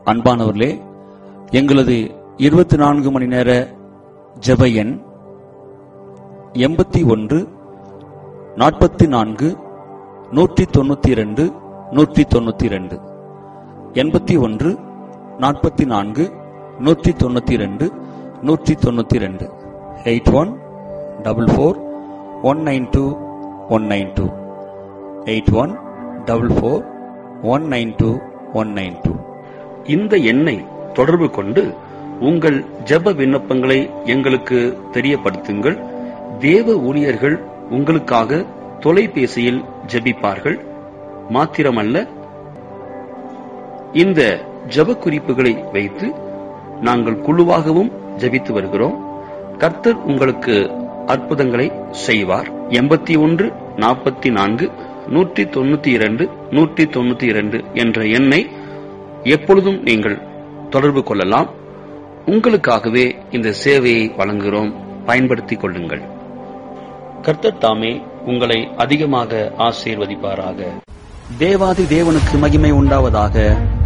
அன்பானவர்களே எங்களது இருபத்தி நான்கு மணி நேர ஜெப எண் எண்பத்தி ஒன்று நாற்பத்தி நான்கு நூற்றி தொண்ணூத்தி இரண்டு நூற்றி தொண்ணூத்தி இரண்டு எண்பத்தி ஒன்று நாற்பத்தி நான்கு நூற்றி தொண்ணூத்தி இரண்டு நூற்றி தொண்ணூத்தி இரண்டு eight one double four one nine two one nine two eight one double four one nine two one nine two இந்த எண்ணை தொடர்பு கொண்டு உங்கள் ஜெப விண்ணப்பங்களை எங்களுக்கு தெரியப்படுத்துங்கள் தேவ ஊழியர்கள் உங்களுக்காக தொலைபேசியில் ஜெபிப்பார்கள் மாத்திரமல்ல இந்த ஜெப குறிப்புகளை வைத்து நாங்கள் குழுவாகவும் ஜெபித்து வருகிறோம் கர்த்தர் உங்களுக்கு அற்புதங்களை செய்வார் எண்பத்தி ஒன்று நாற்பத்தி நான்கு நூற்றி தொண்ணூத்தி இரண்டு நூற்றி தொண்ணூத்தி இரண்டு என்ற எண்ணை எப்பொழுதும் நீங்கள் தொடர்பு கொள்ளலாம் உங்களுக்காகவே இந்த சேவையை வழங்குகிறோம் பயன்படுத்திக் கொள்ளுங்கள் கர்த்தர் தாமே உங்களை அதிகமாக ஆசீர்வதிப்பாராக தேவாதி தேவனுக்கு மகிமை உண்டாவதாக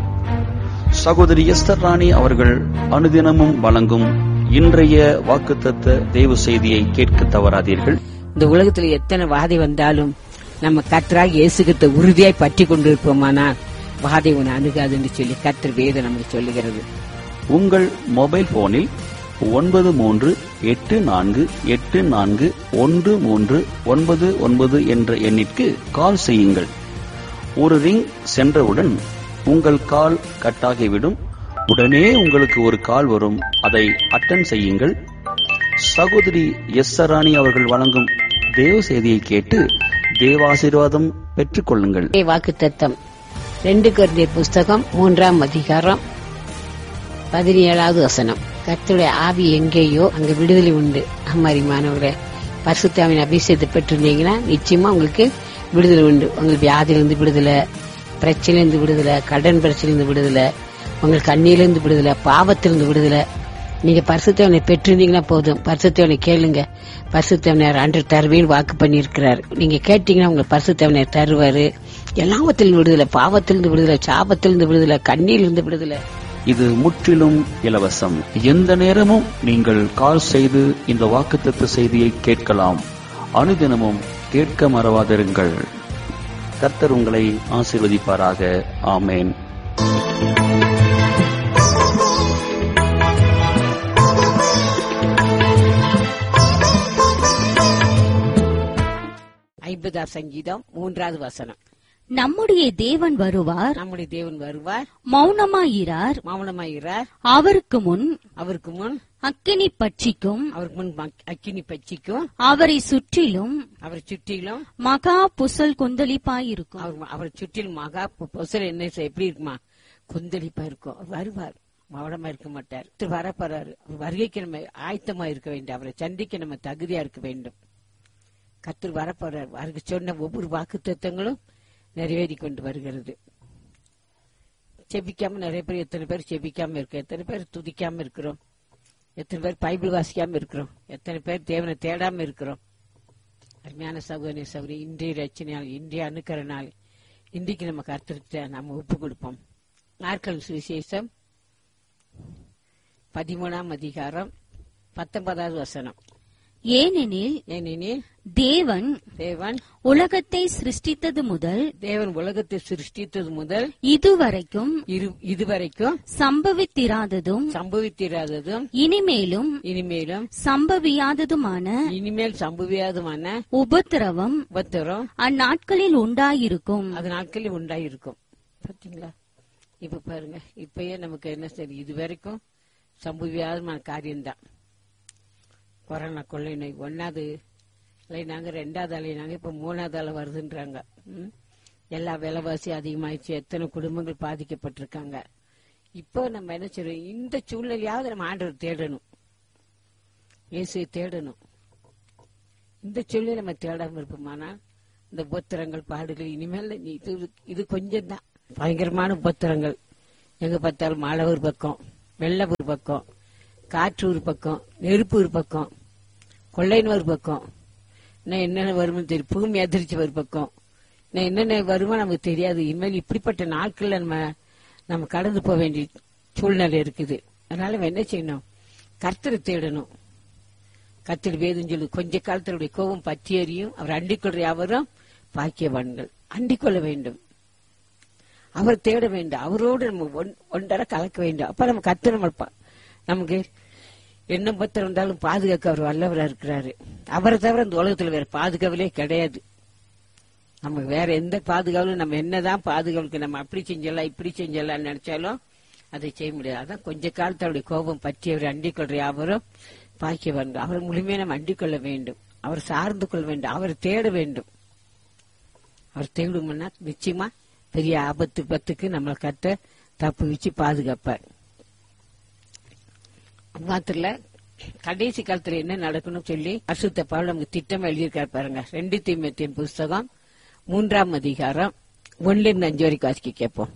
சகோதரி எஸ்தர் ராணி அவர்கள் அனுதினமும் வழங்கும் இன்றைய வாக்குத்தத்த தேவ செய்தியை கேட்க தவறாதீர்கள் இந்த உலகத்துல எத்தனை வாதை வந்தாலும் நம்ம கத்தராக இயேசுகிட்ட உறுதியாய் பற்றி கொண்டிருப்போமானால் வாதை உன்னை அணுகாதுன்னு சொல்லி கத்தர் வேதம் நமக்கு சொல்லுகிறது உங்கள் மொபைல் போனில் ஒன்பது மூன்று எட்டு நான்கு எட்டு நான்கு ஒன்று மூன்று ஒன்பது ஒன்பது என்ற எண்ணிற்கு கால் செய்யுங்கள் ஒரு ரிங் சென்றவுடன் உங்கள் கால் கட்டாகிவிடும் உடனே உங்களுக்கு ஒரு கால் வரும் அதை அட்டன் செய்யுங்கள் சகோதரி எஸ் சராணி அவர்கள் வழங்கும் தேவ செய்தியை கேட்டு தேவாசீர்வாதம் பெற்றுக் கொள்ளுங்கள் வாக்கு தத்தம் ரெண்டு குருந்திய புஸ்தகம் மூன்றாம் அதிகாரம் பதினேழாவது வசனம் கர்த்தருடைய ஆவி எங்கேயோ அங்க விடுதலை உண்டு அம்மாரி மாணவர்களே பரிசுத்தாவின் அபிஷேகத்தை பெற்றிருந்தீங்கன்னா நிச்சயமா உங்களுக்கு விடுதலை உண்டு உங்களுக்கு வியாதியிலிருந்து விடுதலை பிரச்சனையிலிருந்து விடுதலை கடன் பிரச்சனையிலிருந்து விடுதலை உங்களுக்கு கண்ணியிலிருந்து விடுதலை பாவத்திலிருந்து விடுதலை நீங்க பரிசுத்தவனை பெற்றிருந்தீங்கன்னா போதும் பரிசுத்தவனை கேளுங்க பரிசுத்தவனர் அன்று தருவேன் வாக்கு பண்ணியிருக்கிறார் நீங்க கேட்டீங்கன்னா உங்களுக்கு பரிசுத்தவனர் தருவாரு எல்லாவத்திலிருந்து விடுதலை பாவத்திலிருந்து விடுதலை சாபத்திலிருந்து விடுதலை கண்ணியிலிருந்து விடுதலை இது முற்றிலும் இலவசம் எந்த நேரமும் நீங்கள் கால் செய்து இந்த வாக்குத்தத்த செய்தியை கேட்கலாம் அனுதினமும் கேட்க மறவாதிருங்கள் கர்த்தர் உங்களை ஆசீர்வதிப்பாராக ஆமேன் ஐம்பதாம் சங்கீதம் மூன்றாவது வசனம் நம்முடைய தேவன் வருவார் நம்முடைய தேவன் வருவார் மௌனமாயிரார் மௌனமாகிறார் அவருக்கு முன் அவருக்கு முன் அக்கினி பட்சிக்கும் அவருக்கு முன் மக்- அக்கினி பட்சிக்கும் அவரை சுற்றிலும் அவரை சுற்றிலும் மகா புசல் கொந்தளிப்பாயிருக்கும் அவர் அவரை சுற்றிலும் மகா பொ- பொசல் என்ன செய்ய- எப்படி இருக்குமா கொந்தளிப்பா இருக்கும் அவர் வருவார் மௌனமா இருக்க மாட்டார் திரு வரப்போறாரு அவர் வருகைக்கு நம்ம ஆயத்தமா இருக்க வேண்டும் அவரை சந்திக்க நம்ம தகுதியா இருக்க வேண்டும் கத்தர் வரப்போறார் அவருக்கு சொன்ன ஒவ்வொரு வாக்கு தத்துவங்களும் நிறைவேறி கொண்டு வருகிறது செபிக்காம நிறைய பேர் எத்தனை பேர் செபிக்காம இருக்கோம் எத்தனை பேர் துதிக்காம இருக்கிறோம் எத்தனை பேர் பைபிள் வாசிக்காம இருக்கிறோம் எத்தனை பேர் தேவனை தேடாம இருக்கிறோம் அருமையான சகோதரி சகோதரி இன்றைய ரச்சனையால் இன்றைய அணுக்கிற நாள் இன்றைக்கு நம்ம கருத்துருத்த நம்ம ஒப்பு கொடுப்போம் நாட்கள் சுவிசேஷம் பதிமூணாம் அதிகாரம் பத்தொன்பதாவது வசனம் ஏனெனில் ஏனெனில் தேவன் தேவன் உலகத்தை சிருஷ்டித்தது முதல் தேவன் உலகத்தை சிருஷ்டித்தது முதல் இதுவரைக்கும் இரு- இதுவரைக்கும் சம்பவித்திராததும் சம்பவித்திராததும் இனிமேலும் இனிமேலும் சம்பவியாததுமான இனிமேல் சம்பவியாதமான உபத்திரவம் உபத்திரம் அந்நாட்களில் உண்டாயிருக்கும் அது நாட்களில் உண்டாயிருக்கும் பாத்தீங்களா இப்ப பாருங்க இப்பயே நமக்கு என்ன சரி இது வரைக்கும் சம்பவியாதமான காரியம்தான் கொரோனா கொள்ளை நோய் ஒன்னாவது அலைனாங்க ரெண்டாவது அலைனாங்க இப்ப மூணாவது அலை வருதுன்றாங்க ம்? எல்லா விலைவாசி அதிகமாயிடுச்சு எத்தனை குடும்பங்கள் பாதிக்கப்பட்டிருக்காங்க இப்போ நம்ம என்ன செய்யறோம் இந்த சூழ்நிலையாவது நம்ம ஆண்டவர் தேடணும் இயேசுவை தேடணும் இந்த சூழ்நிலை நம்ம தேடாம இருப்போமானா இந்த உபத்திரங்கள் பாடுகள் இனிமேல் நீ இது இது கொஞ்சம் தான் பயங்கரமான உபத்திரங்கள் எங்க பார்த்தாலும் மழை ஒரு பக்கம் வெள்ளம் ஒரு பக்கம் காற்று ஒரு பக்கம் நெருப்பு ஒரு பக்கம் கொள்ளைன்னு ஒரு பக்கம் இன்னும் என்னென்ன வரும்னு தெரியும் பூமி அதிர்ச்சி ஒரு பக்கம் இன்னும் என்னென்ன வருமோ நமக்கு தெரியாது இனிமேல் இப்படிப்பட்ட நாட்கள்ல நம்ம நம்ம கடந்து போக வேண்டி சூழ்நிலை இருக்குது அதனால நம்ம என்ன செய்யணும் கர்த்தரை தேடணும் கர்த்தர் வேதம் சொல்லு கொஞ்ச காலத்தினுடைய கோபம் பற்றி எறியும் அவர் அண்டிக்கொள்ற அவரும் பாக்கியவான்கள் அண்டிக்கொள்ள வேண்டும் அவர் தேட வேண்டும் அவரோடு நம்ம ஒன்- ஒன்றரை கலக்க வேண்டும் அப்ப நம்ம கர்த்தர் நம்ம பா- நமக்கு என்ன பத்திரம் இருந்தாலும் பாதுகாக்க அவர் வல்லவரா இருக்கிறாரு அவரை தவிர இந்த உலகத்துல வேற பாதுகாவலே கிடையாது நமக்கு வேற எந்த பாதுகாவலும் நம்ம என்னதான் பாதுகாவலுக்கு நம்ம அப்படி செஞ்சலாம் இப்படி செஞ்சலாம் நினைச்சாலும் அதை செய்ய முடியாது அதான் கொஞ்ச காலத்தோடைய கோபம் பற்றி அவர் அண்டிக் கொள்ற யாவரும் பாக்கியவான் அவர் முழுமையா நம்ம அண்டிக் கொள்ள வேண்டும் அவர் சார்ந்து கொள்ள வேண்டும் அவரை தேட வேண்டும் அவர் தேடும்னா நிச்சயமா பெரிய ஆபத்து பத்துக்கு நம்மளை கத்த தப்பு வச்சு பாதுகாப்பார் மாத்திரல கடைசி காலத்துல என்ன நடக்கணும் சொல்லி அசுத்த பவுல் நமக்கு திட்டம் எழுதியிருக்காரு பாருங்க ரெண்டு தீமத்தின் புஸ்தகம் மூன்றாம் அதிகாரம் ஒன்னுல இருந்து அஞ்சு வரைக்கும் வாசிக்க கேட்போம்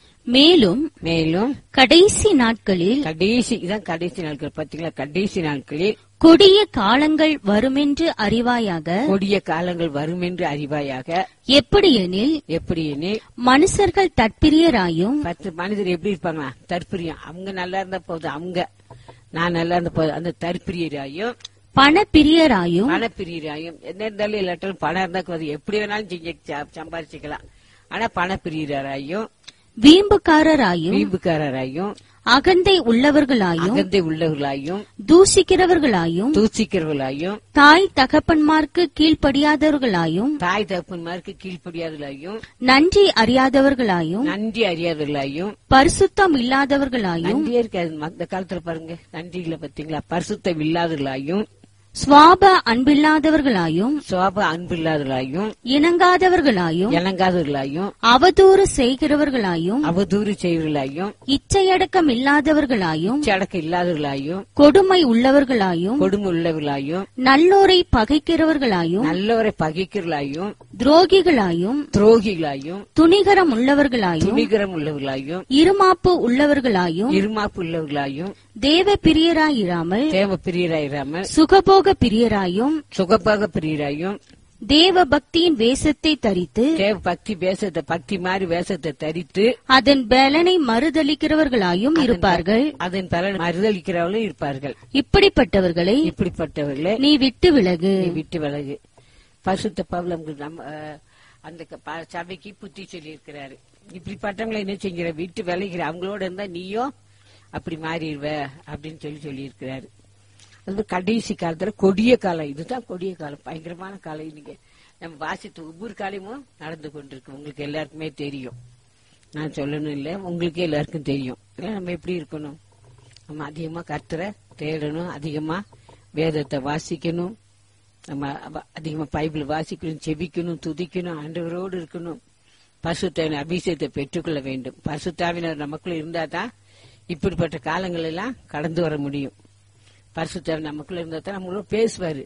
மேலும் மேலும் கடைசி நாட்களில் கடைசி இதான் கடைசி நாட்கள் பாத்தீங்களா கடைசி நாட்களில் கொடிய காலங்கள் வருமென்று அறிவாயாக கொடிய காலங்கள் வரும் என்று அறிவாயாக எப்படியெனில் எப்படி எனில் மனுஷர்கள் தற்பிரியராயும் பத்து மனிதர் எப்படி இருப்பாங்களா தற்பிரியம் அவங்க நல்லா இருந்தா போதும் அவங்க நான் நல்லா இருந்த போதும் அந்த தற்பிரியராயும் பணப்பிரியராயும் பணப்பிரியராயும் என்ன இருந்தாலும் இல்லாட்டாலும் பணம் இருந்தா போதும் எப்படி வேணாலும் செஞ்சு ச- சம்பாரிச்சுக்கலாம் ஆனா பணப்பிரியராயும் வீம்புக்காரராயும் வீம்புக்காரராயும் அகந்தை உள்ளவர்களாயும் அகந்தை உள்ளவர்களாயும் தூசிக்கிறவர்களாயும் தூசிக்கிறவர்களாயும் தாய் தகப்பன்மார்க்கு கீழ்ப்படியாதவர்களாயும் தாய் தகப்பன்மாருக்கு கீழ்ப்படியாதவர்களாயும் நன்றி அறியாதவர்களாயும் நன்றி அறியாதவர்களாயும் பரிசுத்தம் இல்லாதவர்களாயும் நன்றியே இருக்காது அந்த காலத்துல பாருங்க நன்றி இல்ல பாத்தீங்களா பரிசுத்தம் இல்லாதவர்களாயும் சுவாப அன்பில்லாதவர்களாயும் சோப அன்பு இல்லாதவர்களாயும் இணங்காதவர்களாயும் இணங்காதவர்களாயும் அவதூறு செய்கிறவர்களாயும் அவதூறு செய்வர்களாயும் இச்சையடக்கம் இல்லாதவர்களாயும் சடக்கம் இல்லாதவர்களாயும் கொடுமை உள்ளவர்களாயும் கொடுமை உள்ளவர்களாயும் நல்லோரை பகைக்கிறவர்களாயும் நல்லவரை பகைக்கிறவர்களாயும் துரோகிகளாயும் துரோகிகளாயும் துணிகரம் உள்ளவர்களாயும் துணிகரம் உள்ளவர்களாயும் இருமாப்பு உள்ளவர்களாயும் இருமாப்பு உள்ளவர்களாயும் தேவ பிரியராயிராமல் தேவ பிரியராயிராமல் சுகபோக பிரியராயும் சுகப்பாக பிரியராயும் தேவ பக்தியின் வேஷத்தை தரித்து தேவ பக்தி வேஷத்தை பக்தி மாதிரி வேஷத்தை தரித்து அதன் பலனை மறுதளிக்கிறவர்களாயும் இருப்பார்கள் அதன் பலன் மறுதளிக்கிறவர்களும் இருப்பார்கள் இப்படிப்பட்டவர்களை இப்படிப்பட்டவர்களே நீ விட்டு விலகு நீ விட்டு விலகு பசுத்த பவுல் நமக்கு நம்ம அஹ், அந்த க- ப- சபைக்கு புத்தி சொல்லி இருக்கிறாரு இப்படிப்பட்டவங்களை என்ன செய்கிற விட்டு விலகிற அவங்களோட இருந்தா நீயும் அப்படி மாறிடுவ அப்படின்னு சொல்லி சொல்லி இருக்கிறாரு அது மாதிரி கடைசி காலத்துல கொடிய காலம் இதுதான் கொடிய காலம் பயங்கரமான காலம் இன்னைக்கு நம்ம வாசித்த ஒவ்வொரு காலமும் நடந்து கொண்டிருக்கு உங்களுக்கு எல்லாருக்குமே தெரியும் நான் சொல்லணும் இல்ல உங்களுக்கே எல்லாருக்கும் தெரியும் இல்ல நம்ம எப்படி இருக்கணும் நம்ம அதிகமா கர்த்தரை தேடணும் அதிகமா வேதத்தை வாசிக்கணும் நம்ம அவ- அதிகமா பைபிள் வாசிக்கணும் செபிக்கணும் துதிக்கணும் ஆண்டவரோடு இருக்கணும் பசுத்தாவின் அபிஷேகத்தை பெற்றுக்கொள்ள வேண்டும் பசுத்தாவினர் நமக்குள்ள இருந்தா தான் இப்படிப்பட்ட காலங்கள் எல்லாம் கடந்து வர முடியும் பரிசுத்தாவின் நமக்குள்ள இருந்தா தான் நம்மளோட பேசுவாரு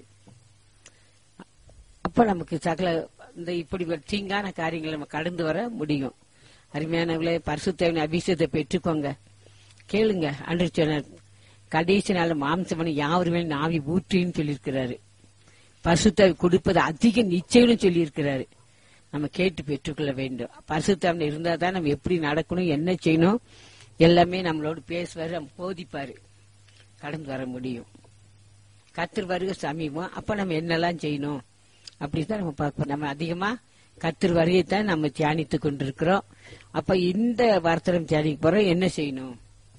அப்ப நமக்கு சகல இந்த இப்படி ஒரு தீங்கான காரியங்களை நம்ம கடந்து வர முடியும் அருமையானவர்களே பரிசுத்தாவின் அபிஷேகத்தை பெற்றுக்கோங்க கேளுங்க அன்று சொன்னார் கடைசி நாள் மாம்சமனை யாவருமே நாவி ஊற்றின்னு சொல்லியிருக்கிறாரு பரிசுத்தாவி கொடுப்பது அதிக நிச்சயம்னு சொல்லியிருக்கிறாரு நம்ம கேட்டு பெற்றுக்கொள்ள வேண்டும் பரிசுத்தாவின் இருந்தா தான் நம்ம எப்படி நடக்கணும் என்ன செய்யணும் எல்லாமே நம்மளோட பேசுவாரு நம்ம போதிப்பாரு கடந்து வர முடியும் கத்தர் வருகை சமீபம் அப்ப நம்ம என்னெல்லாம் செய்யணும் அப்படித்தான் நம்ம பார்ப்போம் நம்ம அதிகமா கத்தர் வருகை தான் நம்ம தியானித்து கொண்டிருக்கிறோம் அப்ப இந்த வார்த்தை நம்ம தியானிக்க போறோம் என்ன செய்யணும்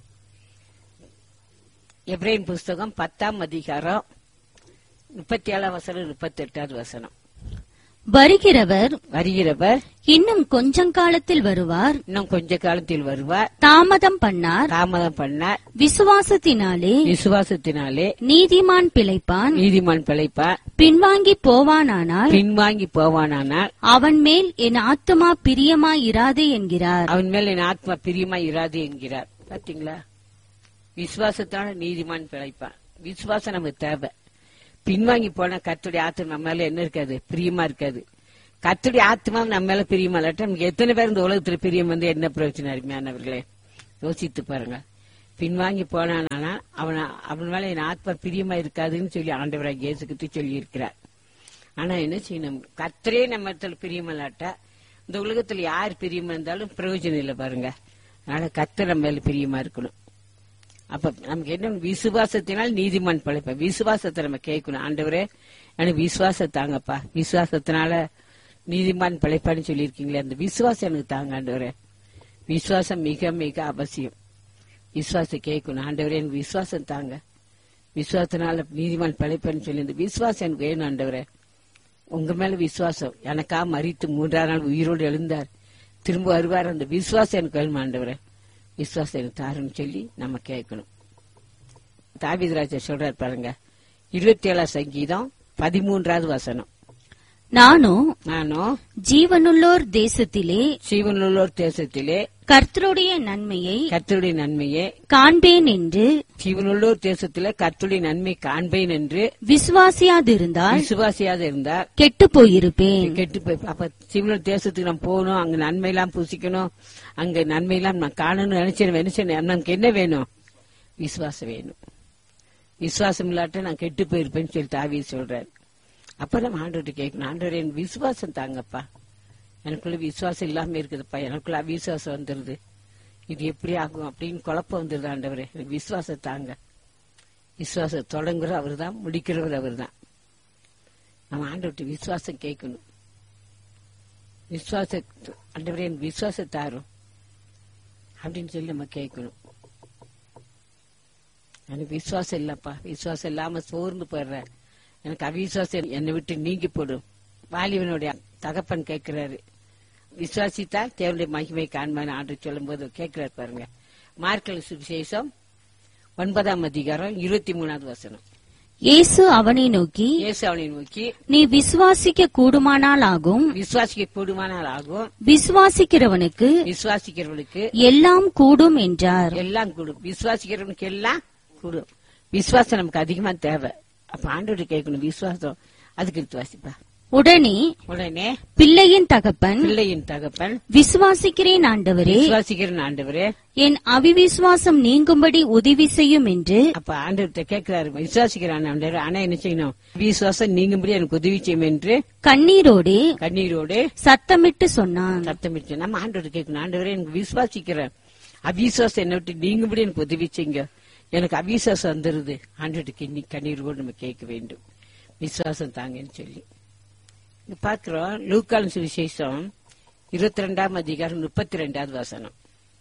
எப்ரேம் புஸ்தகம் பத்தாம் அதிகாரம் முப்பத்தி ஏழாம் வசனம் முப்பத்தி எட்டாவது வசனம் வருகிறவர் வருகிறவர் இன்னும் கொஞ்சம் காலத்தில் வருவார் இன்னும் கொஞ்ச காலத்தில் வருவார் தாமதம் பண்ணார் தாமதம் பண்ணார் விசுவாசத்தினாலே விசுவாசத்தினாலே நீதிமான் பிழைப்பான் நீதிமான் பிழைப்பார் பின்வாங்கி போவானானால் பின்வாங்கி போவானானால் அவன் மேல் என் ஆத்துமா பிரியமாயிராது என்கிறார் அவன் மேல் என் ஆத்மா பிரியமா இராது என்கிறார் பாத்தீங்களா விசுவாசத்தான நீதிமான் பிழைப்பான் விசுவாசம் நமக்கு தேவை பின்வாங்கி போனா கத்துடைய ஆத்மா நம்ம மேல என்ன இருக்காது பிரியமா இருக்காது கத்துடைய ஆத்மா நம்ம மேல பிரியமா இல்லாட்டா நமக்கு எத்தனை பேர் இந்த உலகத்துல பிரியம் வந்து என்ன பிரயோஜனம் அருமையானவர்களே யோசித்து பாருங்க பின்வாங்கி போனானா அவன் அவன் மேல என் ஆத்மா பிரியமா இருக்காதுன்னு சொல்லி ஆண்டவராக இயேசுக்கிட்டு சொல்லி இருக்கிறார் ஆனா என்ன செய்யணும் கத்தரே நம்ம இடத்துல பிரியமில்லாட்டா இந்த உலகத்துல யார் பிரியமா இருந்தாலும் பிரயோஜனம் இல்லை பாருங்க அதனால கர்த்தர் நம்ம மேல பிரியமா இருக்கணும் அப்ப நமக்கு என்ன விசுவாசத்தினால் நீதிமான் பழைப்ப விசுவாசத்தை நம்ம கேட்கணும் ஆண்டவரே எனக்கு விசுவாசம் தாங்கப்பா விசுவாசத்தினால நீதிமான் பிழைப்பான்னு சொல்லியிருக்கீங்களே அந்த விசுவாசம் எனக்கு தாங்க ஆண்டவரே விசுவாசம் மிக மிக அவசியம் விசுவாசம் கேட்கணும் ஆண்டவரே எனக்கு விசுவாசம் தாங்க விசுவாசத்தினால நீதிமான் பிழைப்பேன்னு சொல்லி இந்த விசுவாசம் எனக்கு வேணும் ஆண்டவரே உங்க மேல விசுவாசம் எனக்கா மறித்து மூன்றாம் நாள் உயிரோடு எழுந்தார் திரும்ப வருவார் அந்த விசுவாசம் எனக்கு வேணும் ஆண்டவரே விசுவாசம் எனக்கு தாருன்னு சொல்லி நம்ம கேட்கணும் தாவிதராஜர் சொல்றாரு பாருங்க இருபத்தி ஏழாம் சங்கீதம் பதிமூன்றாவது வசனம் நானும் நானும் ஜீவனுள்ளோர் தேசத்திலே சீவனுள்ளோர் தேசத்திலே கர்த்தருடைய நன்மையை கர்த்தருடைய நன்மையே காண்பேன் என்று ஜீவனுள்ளோர் தேசத்திலே கர்த்தருடைய நன்மை காண்பேன் என்று விசுவாசியாதிருந்தால் விசுவாசியாக இருந்தார் கெட்டுப் போயிருப்பேன் கெட்டு போய் அப்ப சிவனூர் தேசத்துக்கு நம்ம போகணும் அங்க நன்மையெல்லாம் புசிக்கணும் அங்க நன்மையெல்லாம் நான் காணணும்னு நினைச்சேன் நினைச்சேன் நமக்கு என்ன வேணும் விசுவாசம் வேணும் விசுவாசம் இல்லாட்ட நான் கெட்டு போயிருப்பேன்னு சொல்லி தாவி சொல்றாரு அப்ப நம்ம ஆண்டவர்கிட்ட கேட்கணும் ஆண்டவர் என் விசுவாசம் தாங்கப்பா எனக்குள்ள விசுவாசம் இல்லாம இருக்குதுப்பா எனக்குள்ள அவிசுவாசம் வந்துருது இது எப்படி ஆகும் அப்படின்னு குழப்பம் வந்துருது ஆண்டவரே எனக்கு விசுவாசம் தாங்க விசுவாசம் தொடங்குற அவர் தான் முடிக்கிறவர் அவர் தான் நம்ம ஆண்டவர்கிட்ட விசுவாசம் கேட்கணும் விசுவாச ஆண்டவரே என் விசுவாசம் தாரும் அப்படின்னு சொல்லி நம்ம கேட்கணும் எனக்கு விசுவாசம் இல்லப்பா விசுவாசம் இல்லாம சோர்ந்து போயிடுறேன் எனக்கு அவிசுவாசம் என்னை விட்டு நீங்கி போடும் வாலிபனுடைய தகப்பன் கேட்கிறாரு விசுவாசித்தால் தேவனுடைய மகிமை காண்பான் ஆண்டு சொல்லும் போது கேட்கிறாரு பாருங்க மார்க்கல் சுவிசேஷம் ஒன்பதாம் அதிகாரம் இருபத்தி மூணாவது வசனம் இயேசு அவனை நோக்கி இயேசு அவனை நோக்கி நீ விசுவாசிக்க கூடுமானால் ஆகும் விசுவாசிக்க கூடுமானால் ஆகும் விசுவாசிக்கிறவனுக்கு விசுவாசிக்கிறவனுக்கு எல்லாம் கூடும் என்றார் எல்லாம் கூடும் விசுவாசிக்கிறவனுக்கு எல்லாம் கூடும் விசுவாசம் நமக்கு அதிகமா தேவை அப்ப ஆண்டோட கேட்கணும் விசுவாசம் அதுக்கு எடுத்து வாசிப்பா உடனே உடனே பிள்ளையின் தகப்பன் பிள்ளையின் தகப்பன் விசுவாசிக்கிறேன் ஆண்டவரே விசுவாசிக்கிற ஆண்டவரே என் அவிவிசுவாசம் நீங்கும்படி உதவி செய்யும் என்று அப்ப ஆண்டவர்கிட்ட கேட்கிறாரு விசுவாசிக்கிறான் ஆண்டவர் ஆனா என்ன செய்யணும் விசுவாசம் நீங்கும்படி எனக்கு உதவி செய்யும் என்று கண்ணீரோடே கண்ணீரோடு சத்தமிட்டு சொன்னான் சத்தமிட்டு நம்ம ஆண்டவர் கேட்கணும் ஆண்டவரே எனக்கு விசுவாசிக்கிறேன் அவிசுவாசம் என்னை விட்டு நீங்கும்படி எனக்கு உதவி செய்யுங்க எனக்கு அவிசுவாசம் வந்துருது ஆண்டவருக்கு இன்னி கண்ணீரோடு நம்ம கேட்க வேண்டும் விசுவாசம் தாங்கன்னு சொல்லி இங்க பார்க்கிறோம் லூக்கால் சுவிசேஷம் இருபத்தி ரெண்டாம் அதிகாரம் முப்பத்தி ரெண்டாவது வசனம்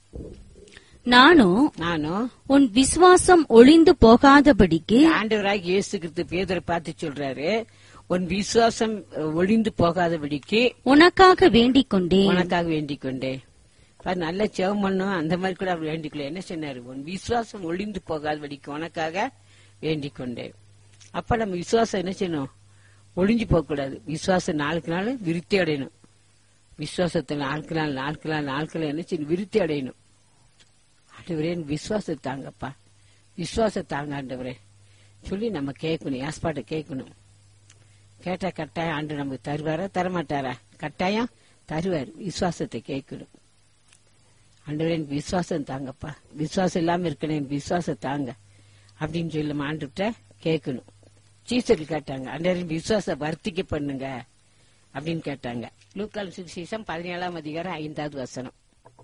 நானும் நானும் உன் விசுவாசம் ஒளிந்து போகாதபடிக்கு ஆண்டவராக இயேசு கிறிஸ்து பேதரை பார்த்து சொல்றாரு உன் விசுவாசம் ஒளிந்து போகாதபடிக்கு உனக்காக வேண்டிக் கொண்டேன் உனக்காக வேண்டிக் கொண்டேன் பாரு, நல்ல செவம் பண்ணும் அந்த மாதிரி கூட அவர் வேண்டிக்கல என்ன சொன்னாரு உன் விசுவாசம் ஒளிந்து போகாதபடிக்கு உனக்காக வேண்டிக் கொண்டேன் அப்ப நம்ம விசுவாசம் என்ன செய்யணும் ஒளிஞ்சு போக கூடாது விசுவாசம் நாளுக்கு நாள் விருத்தி அடையணும் விசுவாசத்தை நாளுக்கு நாள் நாளுக்கு நாள் நாளுக்கு நாள் என்ன செய்யணும் விருத்தி அடையணும் ஆண்டவரே என் விசுவாசத்தை தாங்கப்பா விசுவாசத்தை தாங்க ஆண்டவரே சொல்லி நம்ம கேட்கணும் ஏஸ்பாட்டை கேட்கணும் கேட்டா கட்டாயம் ஆண்டு நமக்கு தருவாரா தரமாட்டாரா கட்டாயம் தருவார் விசுவாசத்தை கேட்கணும் ஆண்டவரே எனக்கு விசுவாசம் தாங்கப்பா விசுவாசம் இல்லாம இருக்கணும் எனக்கு விசுவாசம் தாங்க அப்படின்னு சொல்லி நம்ம ஆண்டுகிட்ட கேட்கணும் சீசர்கள் கேட்டாங்க ஆண்டவரின் விசுவாச வர்த்திக்க பண்ணுங்க அப்படின்னு கேட்டாங்க லூக்கால் சுவிசேஷம் பதினேழாம் அதிகாரம் ஐந்தாவது வசனம்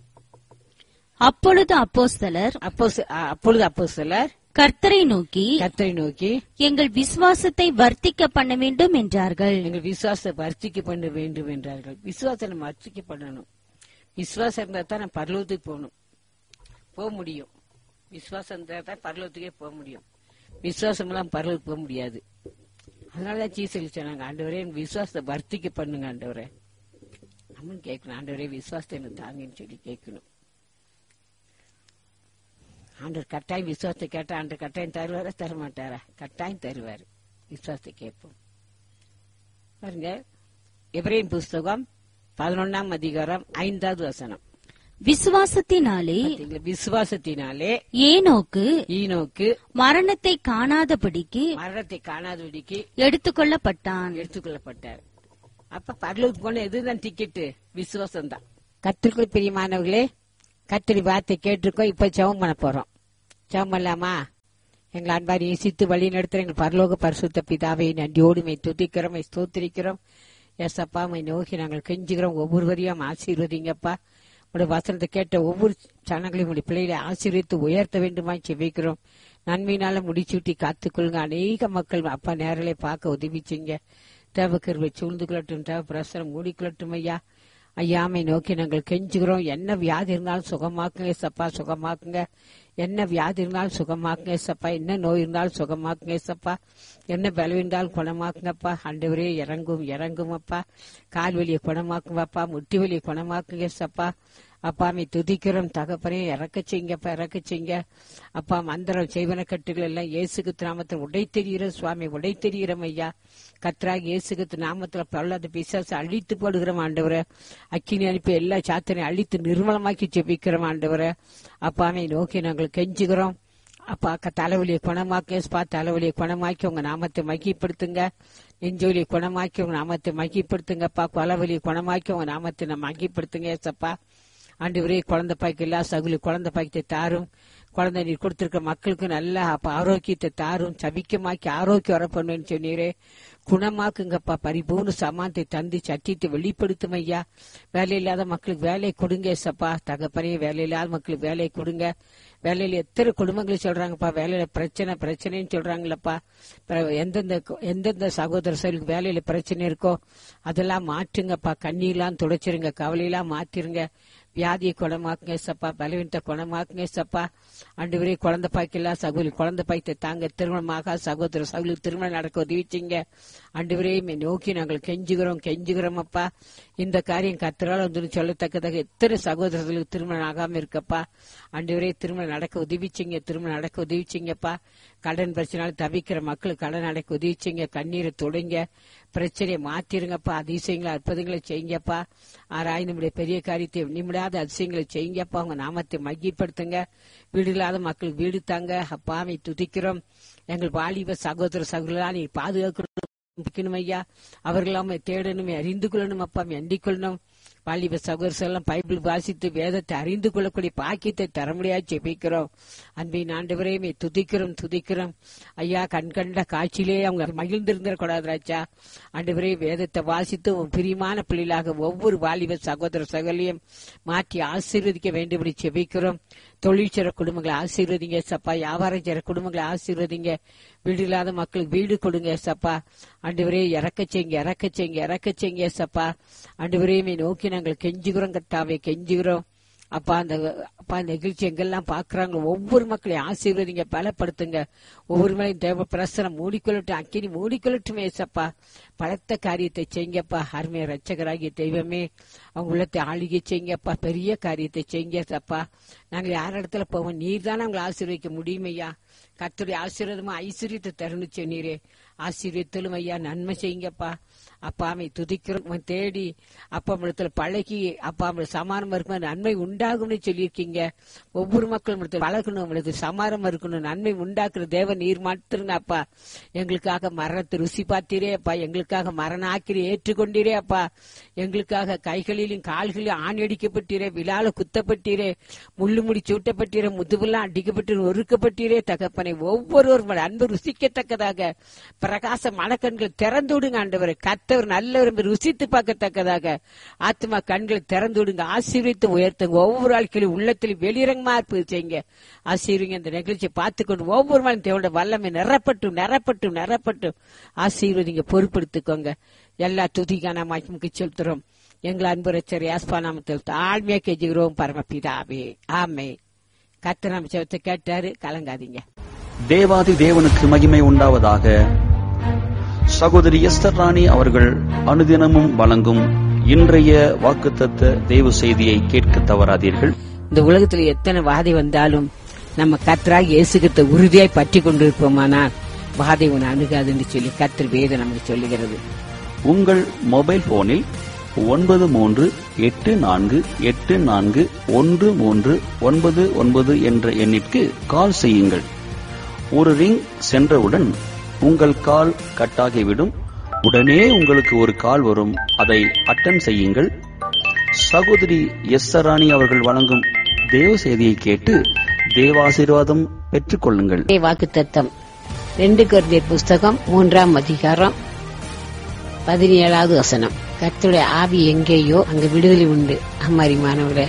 அப்பொழுது அப்போஸ்தலர் அப்போ அப்பொழுது அப்போ சிலர் கர்த்தரை நோக்கி கர்த்தரை நோக்கி எங்கள் விசுவாசத்தை வர்த்திக்க பண்ண வேண்டும் என்றார்கள் எங்கள் விசுவாசத்தை வர்த்திக்க பண்ண வேண்டும் என்றார்கள் விசுவாசம் நம்ம வர்த்திக்க பண்ணணும் விசுவாசம் இருந்தா தான் நம்ம பரலோகத்துக்கு போகணும் போக முடியும் விசுவாசம் இருந்தா தான் பரலோகத்துக்கே போக முடியும் விசுவாசம் எல்லாம் பரலோகத்துக்கு போக முடியாது அதனாலதான் சீசல் சொன்னாங்க ஆண்டவரே என் விசுவாசத்தை வர்த்திக்க பண்ணுங்க ஆண்டவரே நம்மளும் கேட்கணும் ஆண்டவரே விசுவாசத்தை எனக்கு தாங்கன்னு சொல்லி கேட்கணும் ஆண்டவர் கட்டாயம் விசுவாசத்தை கேட்டா ஆண்டவர் கட்டாயம் தருவாரா தர மாட்டாரா கட்டாயம் தருவாரு விசுவாசத்தை கேட்போம் பாருங்க எப்ரேம் புஸ்தகம் பதினொன்னாம் அதிகாரம் ஐந்தாவது வசனம் விசுவாசத்தினாலே பாத்தீங்களா? விசுவாசத்தினாலே ஏனோக்கு ஈனோக்கு மரணத்தை காணாதபடிக்கு மரணத்தை காணாதபடிக்கு எடுத்துக்கொள்ளப்பட்டான் எடுத்துக்கொள்ளப்பட்டார் அப்ப பரலோகத்துக்கு போன எதுதான் டிக்கெட்டு விசுவாசம் தான் கத்திற்குள் பிரியமானவர்களே கத்திரி வார்த்தை கேட்டிருக்கோம் இப்ப ஜெபம் பண்ண போறோம் ஜெபம் பண்ணலாமா எங்கள் அன்பார் இயேசித்து வழி நடத்துற எங்கள் பரலோக பரிசுத்த பிதாவை நன்றியோடு மை துதிக்கிறோம் மை ஸ்தோத்திரிக்கிறோம் எஸ்அப்பா மை நோக்கி நாங்கள் கெஞ்சுகிறோம் ஒவ்வொருவரையும் ஆசீர்வதிங்கப்பா உடைய வசனத்தை கேட்ட ஒவ்வொரு சனங்களையும் உடைய பிள்ளைகளை ஆசீர்வித்து உயர்த்த வேண்டுமாய் செவிக்கிறோம் நன்மையினால முடிச்சூட்டி காத்துக்கொள்ளுங்க அநேக மக்கள் அப்பா நேரலை பார்க்க உதவிச்சிங்க தேவக்கருவை சூழ்ந்து கொள்ளட்டும் தேவ பிரசரம் மூடிக்கொள்ளட்டும் ஐயா ஐயாமை நோக்கி நாங்கள் கெஞ்சுகிறோம் என்ன வியாதி இருந்தாலும் சுகமாக்குங்க சப்பா சுகமாக்குங்க என்ன வியாதி இருந்தாலும் சுகமாக்குங்க சப்பா என்ன நோய் இருந்தாலும் சுகமாக்குங்க சப்பா என்ன பலம் இருந்தாலும் குணமாக்குங்கப்பா ஆண்டவரே இறங்கும் இறங்கும் அப்பா கால் வலியை குணமாக்குங்கப்பா முட்டி வலியை குணமாக்குங்க சப்பா அப்பா மீ துதிக்கிறோம் தகப்பனே இறக்க செய்யுங்கப்பா இறக்க செய்யுங்க அப்பா மந்திரம் செய்வன கட்டுகள் எல்லாம் இயேசுக்கு நாமத்தில் உடை தெரிகிற சுவாமி உடை தெரிகிறோம் ஐயா கத்ராக இயேசுக்கு நாமத்துல பல்லாத பிசாசு அழித்து போடுகிறோம் ஆண்டவரை அக்கினி அனுப்பி எல்லா சாத்தனையும் அழித்து நிர்மலமாக்கி ஜெபிக்கிறோம் ஆண்டவரை அப்பாமை நோக்கி நாங்கள் கெஞ்சுகிறோம் அப்பா அக்கா தலைவலியை குணமாக்கி ஸ்பா தலைவலியை குணமாக்கி உங்க நாமத்தை மகிப்படுத்துங்க நெஞ்சொலியை குணமாக்கி உங்க நாமத்தை மகிப்படுத்துங்கப்பா கொலவலியை குணமாக்கி உங்க நாமத்தை நம்ம மகிப்படுத்துங்க ஏசப்பா ஆண்டவரே குழந்தை பாய்க்கு எல்லா சகுலி குழந்தை பாய்க்கத்தை தாரும் குழந்தை நீர் கொடுத்திருக்க மக்களுக்கு நல்ல அப்ப ஆரோக்கியத்தை தாரும் சபிக்கமாக்கி ஆரோக்கியம் வர பண்ணுன்னு சொன்னீரே குணமாக்குங்கப்பா பரிபூர்ண சமானத்தை தந்து சத்தியத்தை வெளிப்படுத்தும் ஐயா வேலை இல்லாத மக்களுக்கு வேலை கொடுங்க சப்பா தகப்பனே வேலை இல்லாத மக்களுக்கு வேலையை கொடுங்க வேலையில எத்தனை குடும்பங்கள் சொல்றாங்கப்பா வேலையில பிரச்சனை பிரச்சனைன்னு சொல்றாங்களப்பா பிற- எந்தெந்த எந்தெந்த சகோதர சகோதரிக்கு வேலையில பிரச்சனை இருக்கோ அதெல்லாம் மாற்றுங்கப்பா கண்ணீர்லாம் துடைச்சிருங்க கவலையெல்லாம் மாத்திருங்க வியாதியை குணமாக்குங்க சப்பா பலவீனத்தை குணமாக்குங்க சப்பா ஆண்டு குழந்தை பாய்க்கெல்லாம் சகோதரி குழந்தை பாய்த்தை தாங்க திருமணமாக சகோதர சகோதரி திருமணம் நடக்க உதவிச்சிங்க ஆண்டு நோக்கி நாங்கள் கெஞ்சுகிறோம் கெஞ்சுகிறோம் அப்பா இந்த காரியம் கத்திரால் வந்து சொல்லத்தக்கதாக எத்தனை சகோதரர்களுக்கு திருமணம் ஆகாம இருக்கப்பா ஆண்டு திருமணம் நடக்க உதவிச்சிங்க திருமணம் நடக்க உதவிச்சிங்கப்பா கடன் பிரச்சனால தவிக்கிற மக்களுக்கு கடன் நடக்க உதவிச்சிங்க கண்ணீரை தொடுங்க பிரச்சனையை மாத்திருங்கப்பா அதிசயங்களை அற்புதங்களை செய்யுங்கப்பா ஆராய்ந்து நம்முடைய பெரிய காரியத்தை நிமிடாத அதிசயங்களை செய்யுங்கப்பா உங்க நாமத்தை மகிப்படுத்துங்க வீடு இல்லாத மக்களுக்கு வீடு தாங்க அப்பாவை துதிக்கிறோம் எங்கள் வாலிப சகோதர சகோதரா நீ பாதுகாக்கணும் ஐயா அவர்களாம தேடணுமே அறிந்து கொள்ளணும் அப்பா எண்டிக் கொள்ளணும் வாலிப சகோதரர் எல்லாம் பைபிள் வாசித்து வேதத்தை அறிந்து கொள்ளக்கூடிய பாக்கியத்தை தர முடியாது ஜெபிக்கிறோம் அன்பின் ஆண்டவரையுமே துதிக்கிறோம் துதிக்கிறோம் ஐயா கண் கண்ட காட்சியிலே அவங்க மகிழ்ந்திருந்திடக்கூடாது ராஜா ஆண்டவரே வேதத்தை வாசித்து உன் பிரியமான பிள்ளைகளாக ஒவ்வொரு வாலிப சகோதர சகோதரியும் மாற்றி ஆசீர்வதிக்க வேண்டும்படி ஜெபிக்கிறோம் தொழில் செய்ற குடும்பங்களை ஆசீர்வதிங்க சப்பா வியாபாரம் செய்ற குடும்பங்களை ஆசீர்வதிங்க வீடு இல்லாத மக்களுக்கு வீடு கொடுங்க சப்பா ஆண்டவரே இறக்க செய்யுங்க இறக்க செய்யுங்க இறக்க செய்யுங்க சப்பா ஆண்டவரையுமே நோக்கி நாங்கள் கெஞ்சுகிறோம் கத்தாவே கெஞ்சுகிறோம் அப்பா அந்த அப்பா இந்த நிகழ்ச்சி எங்கெல்லாம் பாக்குறாங்க ஒவ்வொரு மக்களையும் ஆசீர்வதிங்க பலப்படுத்துங்க ஒவ்வொரு மலையும் தேவ பிரசனம் மூடிக்கொள்ளட்டும் அக்கினி மூடிக்கொள்ளட்டுமே சப்பா பலத்த காரியத்தை செய்யுங்கப்பா அருமைய ரட்சகராகிய தெய்வமே அவங்க உள்ளத்தை ஆளுகை செய்யுங்கப்பா பெரிய காரியத்தை செய்யுங்க சப்பா நாங்கள் யார் இடத்துல போவோம் நீர் தானே அவங்களை ஆசீர்வதிக்க முடியுமையா கத்துடைய ஆசீர்வாதமா ஐஸ்வர்யத்தை தருணுச்சு நீரே ஆசீர்வத்திலும் ஐயா நன்மை செய்யுங்கப்பா அப்பா அமை துதிக்கிறோம் உம்மை தேடி அப்பா இடத்துல பழகி அப்பா நம்மளுக்கு சமானம் இருக்கும் நன்மை உண்டாகும்னு சொல்லியிருக்கீங்க ஒவ்வொரு மக்களும் இடத்துல பழகணும் உங்களுக்கு சமாரம் இருக்கணும் நன்மை உண்டாக்குற தேவ நீர் மாத்திருங்க அப்பா எங்களுக்காக மரணத்தை ருசி பார்த்தீரே அப்பா எங்களுக்காக மரண ஆக்கிரி ஏற்றுக்கொண்டீரே அப்பா எங்களுக்காக கைகளிலும் கால்களிலும் ஆணி அடிக்கப்பட்டீரே விழால குத்தப்பட்டீரே முள்ளு முடி சூட்டப்பட்டீரே முதுவெல்லாம் அடிக்கப்பட்டு ஒருக்கப்பட்டீரே தகப்பனை ஒவ்வொருவரும் அன்பு ருசிக்கத்தக்கதாக பிரகாச மனக்கண்கள் திறந்து விடுங்க ஆண்டவரை கத்தவர் நல்லவர் என்று ருசித்து பார்க்கத்தக்கதாக ஆத்மா கண்களை திறந்து விடுங்க ஆசீர்வித்து உயர்த்துங்க ஒவ்வொரு ஆட்களும் உள்ளத்தில் வெளிரங்கமா இருப்பது செய்யுங்க ஆசீர்வங்க இந்த நிகழ்ச்சியை பார்த்துக்கொண்டு ஒவ்வொரு நாளும் தேவனோட வல்லமை நிறப்பட்டும் நிறப்பட்டும் நிறப்பட்டும் ஆசீர்வதிங்க பொறுப்படுத்திக்கோங்க எல்லா துதிக்கான மகிமுக்கு செலுத்துறோம் எங்கள் அன்பு ரச்சர் யாஸ்பா நாமத்தில் தாழ்மையா கெஞ்சுகிறோம் பரமபிதாவே ஆமே கத்த நம்ம செவத்தை கேட்டாரு கலங்காதீங்க தேவாதி தேவனுக்கு மகிமை உண்டாவதாக சகோதரி எஸ்தர் ராணி அவர்கள் அனுதினமும் வழங்கும் இன்றைய வாக்குத்தத்த தேவ செய்தியை கேட்க தவறாதீர்கள் இந்த உலகத்துல எத்தனை வாதை வந்தாலும் நம்ம கத்தராக இயேசுகிட்ட உறுதியாய் பற்றி கொண்டிருப்போமானால் வாதை உன்னை அணுகாதுன்னு சொல்லி கத்தர் வேதம் நமக்கு சொல்லுகிறது உங்கள் மொபைல் போனில் ஒன்பது மூன்று எட்டு நான்கு எட்டு நான்கு ஒன்று மூன்று ஒன்பது ஒன்பது என்ற எண்ணிற்கு கால் செய்யுங்கள் ஒரு ரிங் சென்றவுடன் உங்கள் கால் கட்டாகிவிடும் உடனே உங்களுக்கு ஒரு கால் வரும் அதை அட்டன் செய்யுங்கள் சகோதரி எஸ் ராணி அவர்கள் வழங்கும் தேவ செய்தியை கேட்டு தேவாசீர்வாதம் பெற்றுக் வாக்கு தத்தம் ரெண்டு குருந்தியர் புஸ்தகம் மூன்றாம் அதிகாரம் பதினேழாவது வசனம் கர்த்தருடைய ஆவி எங்கேயோ அங்க விடுதலை உண்டு அம்மாரி மாணவர்களே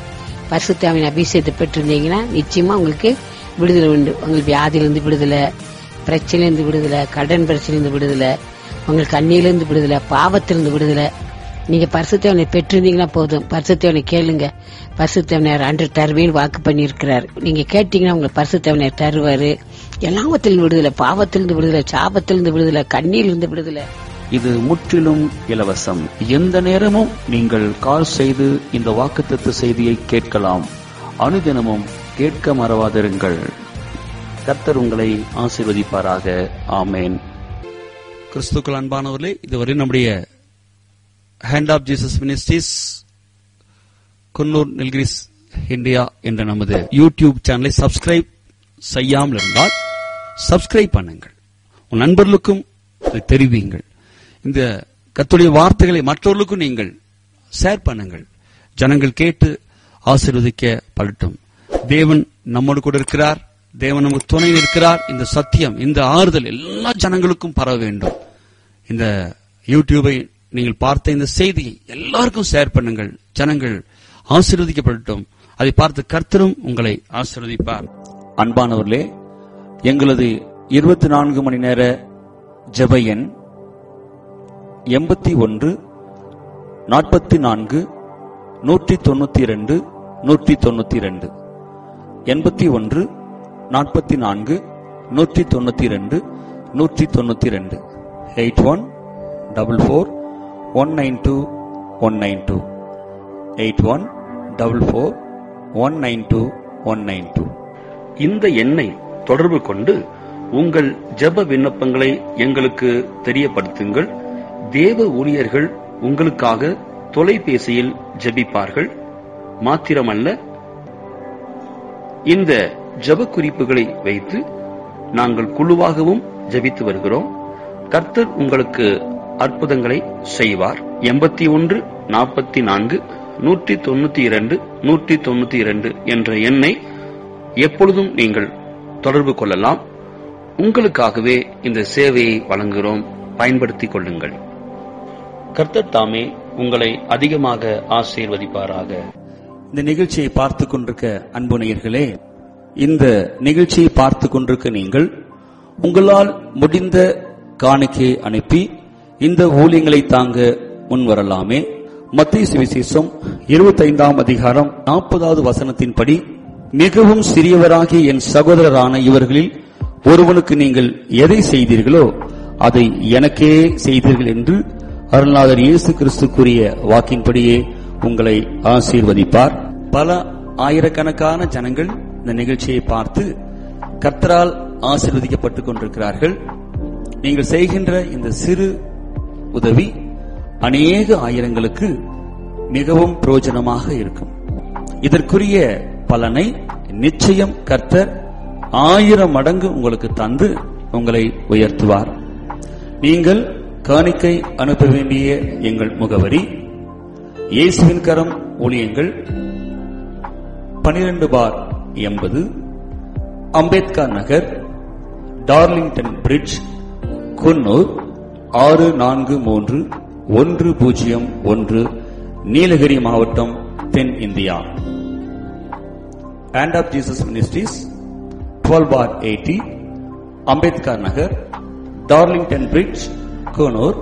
பரிசுத்தாவின் அபிஷேகத்தை பெற்றிருந்தீங்கன்னா நிச்சயமா உங்களுக்கு விடுதலை உண்டு உங்களுக்கு வியாதியிலிருந்து விடுதலை பிரச்சனையிலிருந்து விடுதலை கடன் பிரச்சனையிலிருந்து விடுதலை உங்களுக்கு கண்ணியிலிருந்து விடுதலை பாவத்திலிருந்து விடுதலை நீங்க பரிசுத்தவனை பெற்றிருந்தீங்கன்னா போதும் பரிசுத்தவனை கேளுங்க பரிசுத்தவனர் அன்று தருவேன்னு வாக்கு பண்ணியிருக்கிறார் நீங்க கேட்டீங்கன்னா உங்களுக்கு பரிசுத்தவனர் தருவாரு எல்லாவத்திலிருந்து விடுதலை பாவத்திலிருந்து விடுதலை சாபத்திலிருந்து விடுதலை கண்ணியிலிருந்து விடுதலை இது முற்றிலும் இலவசம் எந்த நேரமும் நீங்கள் கால் செய்து இந்த வாக்குத்தத்த செய்தியை கேட்கலாம் அனுதினமும் கேட்க மறவாதிருங்கள் கர்த்தர் உங்களை ஆசீர்வதிப்பாராக ஆமேன் கிறிஸ்துக்கள் அன்பானவர்களே இதுவரை நம்முடைய hand of Jesus ministries Coonoor Nilgiris India என்ற நமது யூடியூப் சேனலை சப்ஸ்கிரைப் செய்யாமல் இருந்தால் சப்ஸ்கிரைப் பண்ணுங்கள் உன் நண்பர்களுக்கும் இதை தெரிவியுங்கள் இந்த கத்துடைய வார்த்தைகளை மற்றவர்களுக்கும் நீங்கள் ஷேர் பண்ணுங்கள் ஜனங்கள் கேட்டு ஆசீர்வதிக்கப்படட்டும் தேவன் நம்மோடு கூட இருக்கிறார் தேவன் நமக்கு துணை இருக்கிறார் இந்த சத்தியம் இந்த ஆறுதல் எல்லா ஜனங்களுக்கும் பரவ வேண்டும் இந்த யூடியூபை நீங்கள் பார்த்த இந்த செய்தியை எல்லாருக்கும் ஷேர் பண்ணுங்கள் ஜனங்கள் ஆசீர்வதிக்கப்படட்டும் அதை பார்த்து கர்த்தரும் உங்களை ஆசீர்வதிப்பார் அன்பானவர்களே எங்களது இருபத்தி நான்கு மணி நேர ஜெப எண் எண்பத்தி ஒன்று நாற்பத்தி நான்கு நூற்றி தொண்ணூத்தி இரண்டு நூற்றி தொண்ணூத்தி இரண்டு எண்பத்தி ஒன்று நாற்பத்தி நான்கு நூற்றி தொண்ணூத்தி இரண்டு நூற்றி தொண்ணூத்தி இரண்டு eight one double four one nine two one nine two eight one double four one nine two one nine two இந்த எண்ணை தொடர்பு கொண்டு உங்கள் ஜெப விண்ணப்பங்களை எங்களுக்கு தெரியப்படுத்துங்கள் தேவ ஊழியர்கள் உங்களுக்காக தொலைபேசியில் ஜெபிப்பார்கள் மாத்திரமல்ல இந்த ஜெப குறிப்புகளை வைத்து நாங்கள் குழுவாகவும் ஜெபித்து வருகிறோம் கர்த்தர் உங்களுக்கு அற்புதங்களை செய்வார் எண்பத்தி ஒன்று நாற்பத்தி நான்கு நூற்றி தொண்ணூத்தி இரண்டு நூற்றி தொண்ணூத்தி இரண்டு என்ற எண்ணை எப்பொழுதும் நீங்கள் தொடர்பு கொள்ளலாம் உங்களுக்காகவே இந்த சேவையை வழங்குகிறோம் பயன்படுத்திக் கொள்ளுங்கள் கர்த்தர் தாமே உங்களை அதிகமாக ஆசீர்வதிப்பாராக இந்த நிகழ்ச்சியை பார்த்து கொண்டிருக்க அன்பு நேயர்களே இந்த நிகழ்ச்சியை பார்த்து கொண்டிருக்க நீங்கள் உங்களால் முடிந்த காணிக்கையை அனுப்பி இந்த ஊழியங்களை தாங்க முன்வரலாமே மத்திய சுவிசேஷம் இருபத்தைந்தாம் அதிகாரம் நாற்பதாவது வசனத்தின்படி மிகவும் சிறியவராகிய என் சகோதரரான இவர்களில் ஒருவனுக்கு நீங்கள் எதை செய்தீர்களோ அதை எனக்கே செய்தீர்கள் என்று அருள்நாதர் இயேசு கிறிஸ்து கூறிய வாக்கின்படியே உங்களை ஆசீர்வதிப்பார் பல ஆயிரக்கணக்கான ஜனங்கள் இந்த நிகழ்ச்சியை பார்த்து கர்த்தரால் ஆசீர்வதிக்கப்பட்டுக் கொண்டிருக்கிறார்கள் நீங்கள் செய்கின்ற இந்த சிறு உதவி அநேக ஆயிரங்களுக்கு மிகவும் பிரயோஜனமாக இருக்கும் இதற்குரிய பலனை நிச்சயம் கர்த்தர் ஆயிரம் மடங்கு உங்களுக்கு தந்து உங்களை உயர்த்துவார் நீங்கள் காணிக்கை அனுப்ப வேண்டிய எங்கள் முகவரி இயேசுவின் கரம் ஊழியங்கள் பனிரெண்டு பார் எண்பது அம்பேத்கர் நகர் டார்லிங்டன் பிரிட்ஜ் குன்னூர் ஆறு நான்கு மூன்று ஒன்று பூஜ்ஜியம் ஒன்று நீலகிரி மாவட்டம் தென் India Hand of Jesus Ministries, 12 bar 80, Ambedkar Nagar, Darlington Bridge, Konur,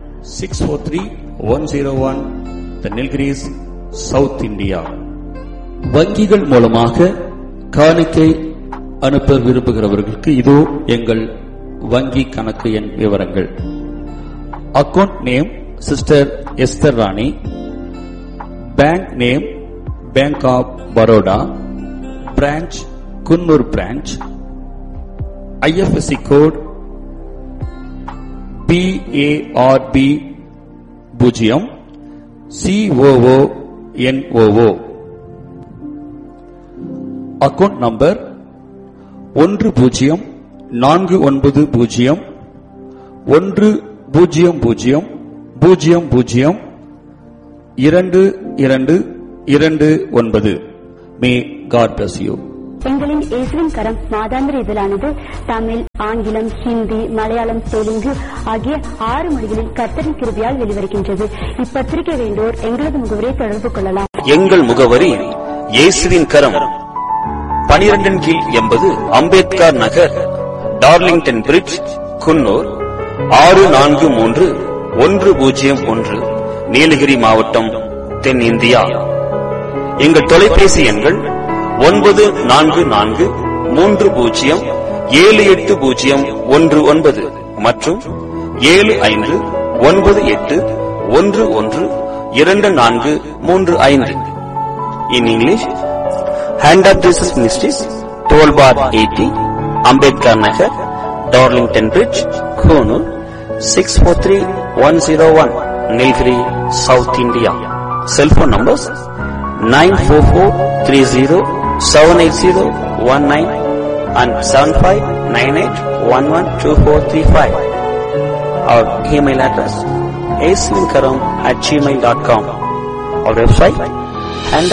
643-101, The Nilgiris, South India. வங்கிகள் மூலமாக காணிக்கை அனுப்ப விரும்புகிறவர்களுக்கு இதோ எங்கள் வங்கி கணக்கு எண் விவரங்கள் account name sister Esther Rani bank name bank of Baroda branch Coonoor branch IFSC code B A R B பூஜ்ஜியம் சிஓஓ என்ஓஓ அக்கவுண்ட் நம்பர் ஒன்று பூஜ்ஜியம் நான்கு ஒன்பது பூஜ்ஜியம் ஒன்று பூஜ்ஜியம் பூஜ்ஜியம் பூஜ்ஜியம் பூஜ்ஜியம் இரண்டு இரண்டு இரண்டு ஒன்பது மே காட் பிளஸ் யூ எங்களின் இயேசுவின் கரம் மாதாந்திர இதழானது தமிழ் ஆங்கிலம் ஹிந்தி மலையாளம் தெலுங்கு ஆகிய ஆறு மொழிகளில் கர்த்தரின் கிருபியால் வெளிவருகின்றது இப்பத்திரிகை வேண்டோர் எங்களது முகவரை தொடர்பு கொள்ளலாம் எங்கள் முகவரி இயேசுவின் கரம் பனிரெண்டின் கீழ் எண்பது அம்பேத்கர் நகர் டார்லிங்டன் பிரிட்ஜ் குன்னூர் ஆறு நான்கு மூன்று ஒன்று பூஜ்ஜியம் ஒன்று நீலகிரி மாவட்டம் தென்னிந்தியா எங்கள் தொலைபேசி எண்கள் ஒன்பது நான்கு நான்கு மூன்று பூஜ்ஜியம் ஏழு எட்டு பூஜ்ஜியம் ஒன்று ஒன்பது மற்றும் ஏழு ஐந்து ஒன்பது எட்டு ஒன்று ஒன்று இரண்டு நான்கு மூன்று ஐந்து in English hand of Jesus ministries twelve bar eighty Ambedkar Nagar Darlington bridge Coonoor six four three one zero one Nilgiri south India cellphone numbers nine four four three zero seven eight zero one nine and seven five nine eight one one two four three five our email address ஏஸ்லின்கரம் at Gmail dot com our website